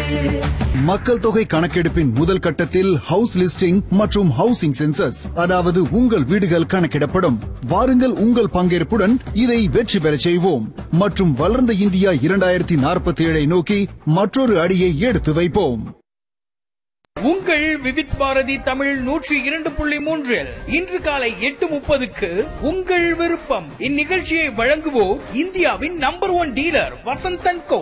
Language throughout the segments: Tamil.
மக்கள் தொகை கணக்கெடுப்பின் முதல் கட்டத்தில் ஹவுஸ் லிஸ்டிங் மற்றும் ஹவுசிங் சென்சஸ் அதாவது உங்கள் வீடுகள் கணக்கிடப்படும் வாருங்கள் உங்கள் பங்கேற்புடன் இதை வெற்றி பெறச் செய்வோம் மற்றும் வளர்ந்த இந்தியா இரண்டாயிரத்தி நாற்பத்தி ஏழை நோக்கி மற்றொரு அடியை எடுத்து வைப்போம் உங்கள் விவித் பாரதி தமிழ் நூற்றி இரண்டு புள்ளி மூன்றில் இன்று காலை எட்டு முப்பதுக்கு உங்கள் விருப்பம் இந்நிகழ்ச்சியை வழங்குவோர் இந்தியாவின் number one dealer Vasanthan co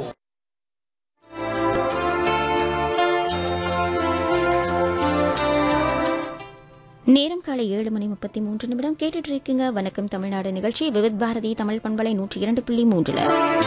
நேரம் காலை ஏழு மணி முப்பத்தி மூன்று நிமிடம் கேட்டுட்டு இருக்கீங்க வணக்கம் தமிழ்நாடு நிகழ்ச்சி விவித் பாரதி தமிழ் பண்பலை நூற்றி இரண்டு புள்ளி மூன்றுல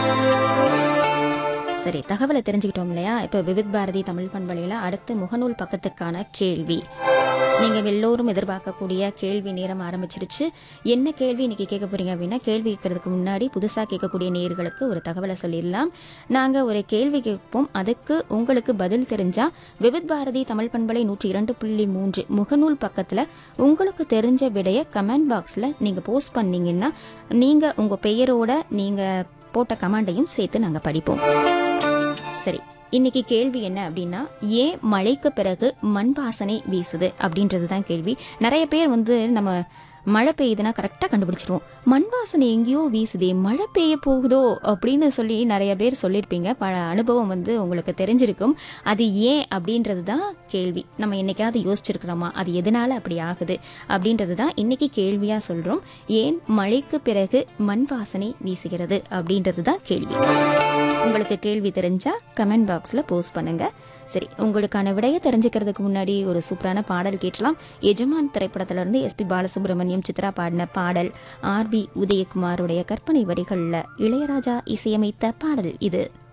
சரி தகவலை தெரிஞ்சுக்கிட்டோம் இல்லையா இப்போ விவித் பாரதி தமிழ் பண்பலையில் அடுத்து முகநூல் பக்கத்துக்கான கேள்வி நீங்கள் எல்லோரும் எதிர்பார்க்கக்கூடிய கேள்வி நேரம் ஆரம்பிச்சிடுச்சு என்ன கேள்வி இன்னைக்கு கேட்க போறீங்க அப்படின்னா கேள்வி கேட்கறதுக்கு முன்னாடி புதுசாக கேட்கக்கூடிய நேயர்களுக்கு ஒரு தகவலை சொல்லிடலாம் நாங்கள் ஒரு கேள்வி கேட்போம் அதுக்கு உங்களுக்கு பதில் தெரிஞ்சா விவித் பாரதி தமிழ் பண்பலை நூற்றி இரண்டு புள்ளி மூன்று முகநூல் பக்கத்தில் உங்களுக்கு தெரிஞ்ச விடைய கமெண்ட் பாக்ஸில் நீங்கள் போஸ்ட் பண்ணீங்கன்னா நீங்கள் உங்கள் பெயரோட நீங்கள் போட்ட கமெண்டையும் சேர்த்து நாங்கள் படிப்போம் சரி இன்னைக்கு கேள்வி என்ன அப்படின்னா ஏன் மழைக்கு பிறகு மண் வாசனை வீசுது அப்படின்றது தான் கேள்வி நிறைய பேர் வந்து நம்ம மழை பெய்யுதுன்னா கரெக்டாக கண்டுபிடிச்சிருவோம் மண் வாசனை எங்கேயோ வீசுதே மழை பெய்ய போகுதோ அப்படின்னு சொல்லி நிறைய பேர் சொல்லியிருப்பீங்க பல அனுபவம் வந்து உங்களுக்கு தெரிஞ்சிருக்கும் அது ஏன் அப்படின்றது தான் கேள்வி நம்ம என்னைக்காவது யோசிச்சிருக்கிறோமா அது எதனால அப்படி ஆகுது அப்படின்றது தான் இன்னைக்கு கேள்வியாக சொல்கிறோம் ஏன் மழைக்கு பிறகு மண் வாசனை வீசுகிறது அப்படின்றது தான் கேள்வி உங்களுக்கு கேள்வி தெரிஞ்சா கமெண்ட் பாக்ஸில் போஸ்ட் பண்ணுங்க சரி உங்களுக்கான விடையை தெரிஞ்சுக்கிறதுக்கு முன்னாடி ஒரு சூப்பரான பாடல் கேட்டலாம் எஜமான் திரைப்படத்துல இருந்து எஸ்பி பாலசுப்ரமணியம் சித்ரா பாடின பாடல் ஆர்பி உதயகுமாருடைய கற்பனை வரிகளில் இளையராஜா இசையமைத்த பாடல் இது